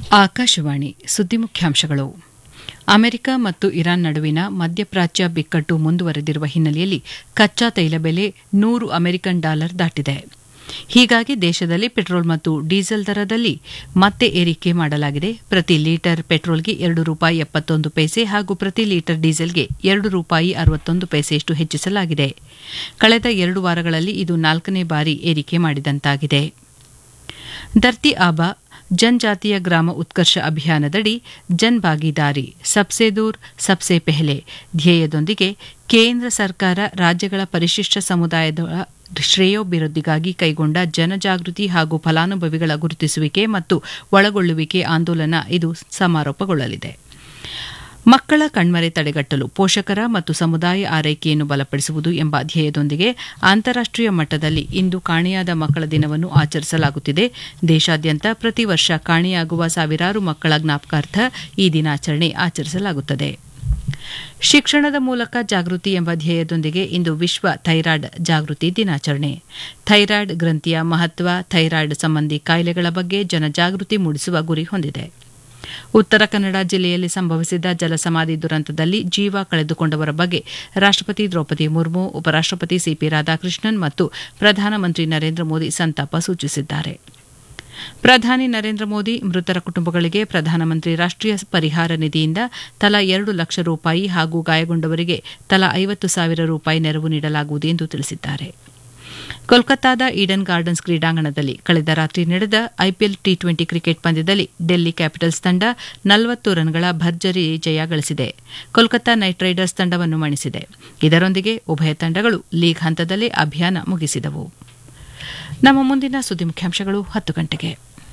ಆಕಾಶವಾಣಿ ಸುದ್ದಿ ಮುಖ್ಯಾಂಶಗಳು ಅಮೆರಿಕ ಮತ್ತು ಇರಾನ್ ನಡುವಿನ ಮಧ್ಯಪ್ರಾಚ್ಯ ಬಿಕ್ಕಟ್ಟು ಮುಂದುವರೆದಿರುವ ಹಿನ್ನೆಲೆಯಲ್ಲಿ ಕಚ್ಚಾ ತೈಲ ಬೆಲೆ ನೂರು ಅಮೆರಿಕನ್ ಡಾಲರ್ ದಾಟಿದೆ ಹೀಗಾಗಿ ದೇಶದಲ್ಲಿ ಪೆಟ್ರೋಲ್ ಮತ್ತು ಡೀಸೆಲ್ ದರದಲ್ಲಿ ಮತ್ತೆ ಏರಿಕೆ ಮಾಡಲಾಗಿದೆ ಪ್ರತಿ ಲೀಟರ್ ಪೆಟ್ರೋಲ್ಗೆ ಎರಡು ರೂಪಾಯಿ ಎಪ್ಪತ್ತೊಂದು ಪೈಸೆ ಹಾಗೂ ಪ್ರತಿ ಲೀಟರ್ ಡೀಸೆಲ್ಗೆ ಎರಡು ರೂಪಾಯಿ ಅರವತ್ತೊಂದು ಪೈಸೆಯಷ್ಟು ಹೆಚ್ಚಿಸಲಾಗಿದೆ ಕಳೆದ ಎರಡು ವಾರಗಳಲ್ಲಿ ಇದು ನಾಲ್ಕನೇ ಬಾರಿ ಏರಿಕೆ ಮಾಡಿದಂತಾಗಿದೆ ಧರ್ತಿ ಆಬಾ ಜನಜಾತಿಯ ಗ್ರಾಮ ಉತ್ಕರ್ಷ ಅಭಿಯಾನದಡಿ ಜನ್ ಭಾಗಿದಾರಿ ಸಬ್ಸೆ ದೂರ್ ಸಬ್ಸೆ ಪೆಹಲೆ ಧ್ಯೇಯದೊಂದಿಗೆ ಕೇಂದ್ರ ಸರ್ಕಾರ ರಾಜ್ಯಗಳ ಪರಿಶಿಷ್ಟ ಸಮುದಾಯದ ಶ್ರೇಯೋಭಿವೃದ್ಧಿಗಾಗಿ ಕೈಗೊಂಡ ಜನಜಾಗೃತಿ ಹಾಗೂ ಫಲಾನುಭವಿಗಳ ಗುರುತಿಸುವಿಕೆ ಮತ್ತು ಒಳಗೊಳ್ಳುವಿಕೆ ಆಂದೋಲನ ಇದು ಸಮಾರೋಪಗೊಳ್ಳಲಿದೆ ಮಕ್ಕಳ ಕಣ್ಮರೆ ತಡೆಗಟ್ಟಲು ಪೋಷಕರ ಮತ್ತು ಸಮುದಾಯ ಆರೈಕೆಯನ್ನು ಬಲಪಡಿಸುವುದು ಎಂಬ ಧ್ಯೇಯದೊಂದಿಗೆ ಅಂತಾರಾಷ್ಟೀಯ ಮಟ್ಟದಲ್ಲಿ ಇಂದು ಕಾಣೆಯಾದ ಮಕ್ಕಳ ದಿನವನ್ನು ಆಚರಿಸಲಾಗುತ್ತಿದೆ ದೇಶಾದ್ಯಂತ ಪ್ರತಿ ವರ್ಷ ಕಾಣೆಯಾಗುವ ಸಾವಿರಾರು ಮಕ್ಕಳ ಜ್ಞಾಪಕಾರ್ಥ ಈ ದಿನಾಚರಣೆ ಆಚರಿಸಲಾಗುತ್ತದೆ ಶಿಕ್ಷಣದ ಮೂಲಕ ಜಾಗೃತಿ ಎಂಬ ಧ್ಯೇಯದೊಂದಿಗೆ ಇಂದು ವಿಶ್ವ ಥೈರಾಯ್ಡ್ ಜಾಗೃತಿ ದಿನಾಚರಣೆ ಥೈರಾಯ್ಡ್ ಗ್ರಂಥಿಯ ಮಹತ್ವ ಥೈರಾಯ್ಡ್ ಸಂಬಂಧಿ ಕಾಯಿಲೆಗಳ ಬಗ್ಗೆ ಜನಜಾಗೃತಿ ಮೂಡಿಸುವ ಗುರಿ ಹೊಂದಿದೆ ಉತ್ತರ ಕನ್ನಡ ಜಿಲ್ಲೆಯಲ್ಲಿ ಸಂಭವಿಸಿದ ಜಲಸಮಾಧಿ ದುರಂತದಲ್ಲಿ ಜೀವ ಕಳೆದುಕೊಂಡವರ ಬಗ್ಗೆ ರಾಷ್ಟಪತಿ ದ್ರೌಪದಿ ಮುರ್ಮು ಉಪರಾಷ್ಟಪತಿ ಸಿಪಿ ರಾಧಾಕೃಷ್ಣನ್ ಮತ್ತು ಪ್ರಧಾನಮಂತ್ರಿ ನರೇಂದ್ರ ಮೋದಿ ಸಂತಾಪ ಸೂಚಿಸಿದ್ದಾರೆ ಪ್ರಧಾನಿ ನರೇಂದ್ರ ಮೋದಿ ಮೃತರ ಕುಟುಂಬಗಳಿಗೆ ಪ್ರಧಾನಮಂತ್ರಿ ರಾಷ್ಟೀಯ ಪರಿಹಾರ ನಿಧಿಯಿಂದ ತಲಾ ಎರಡು ಲಕ್ಷ ರೂಪಾಯಿ ಹಾಗೂ ಗಾಯಗೊಂಡವರಿಗೆ ತಲಾ ಐವತ್ತು ಸಾವಿರ ರೂಪಾಯಿ ನೆರವು ನೀಡಲಾಗುವುದು ಎಂದು ತಿಳಿಸಿದ್ದಾರೆ ಕೋಲ್ಕತ್ತಾದ ಈಡನ್ ಗಾರ್ಡನ್ಸ್ ಕ್ರೀಡಾಂಗಣದಲ್ಲಿ ಕಳೆದ ರಾತ್ರಿ ನಡೆದ ಐಪಿಎಲ್ ಟಿ ಟ್ವೆಂಟಿ ಕ್ರಿಕೆಟ್ ಪಂದ್ಯದಲ್ಲಿ ಡೆಲ್ಲಿ ಕ್ಯಾಪಿಟಲ್ಸ್ ತಂಡ ನಲವತ್ತು ರನ್ಗಳ ಭರ್ಜರಿ ಜಯ ಗಳಿಸಿದೆ ಕೋಲ್ಕತ್ತಾ ನೈಟ್ ರೈಡರ್ಸ್ ತಂಡವನ್ನು ಮಣಿಸಿದೆ ಇದರೊಂದಿಗೆ ಉಭಯ ತಂಡಗಳು ಲೀಗ್ ಹಂತದಲ್ಲೇ ಅಭಿಯಾನ ಮುಗಿಸಿದವು ನಮ್ಮ ಮುಂದಿನ ಸುದ್ದಿ ಮುಖ್ಯಾಂಶಗಳು ಹತ್ತು ಗಂಟೆಗೆ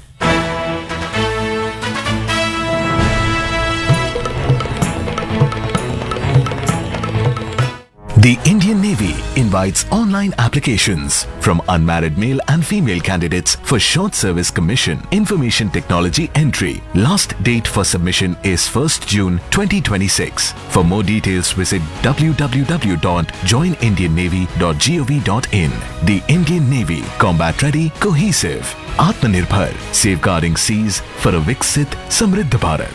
The Indian Navy invites online applications from unmarried male and female candidates for short service commission information technology entry. Last date for submission is 1st June 2026. For more details visit www.joinindiannavy.gov.in. The Indian Navy combat ready cohesive Atmanirbhar safeguarding seas for a Viksit Samriddha Bharat.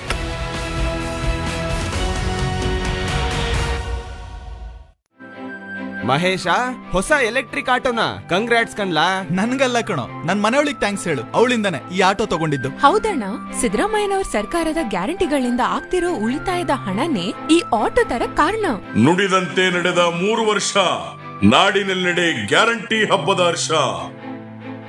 Mahesh ಹೊಸ electric ಆಟೋನ congrats ಕಣ್ಲಾ ನನ್ಗಲ್ಲ ಕಣೋ ನನ್ ಮನೆಯೊಳಿಗೆ thanks ಹೇಳು ಅವಳಿಂದಾನೆ ಈ auto ತಗೊಂಡಿದ್ದು ಹೌದಣ್ಣ ಸಿದ್ದರಾಮಯ್ಯನವ್ರ ಸರ್ಕಾರದ ಗ್ಯಾರಂಟಿಗಳಿಂದ ಆಗ್ತಿರೋ ಉಳಿತಾಯದ ಹಣನೇ ಈ ಆಟೋ ತರ ಕಾರಣ ನುಡಿದಂತೆ ನಡೆದ ಮೂರು ವರ್ಷ ನಾಡಿನೆಲ್ಲೆಡೆ ಗ್ಯಾರಂಟಿ ಹಬ್ಬದ ಹರ್ಷ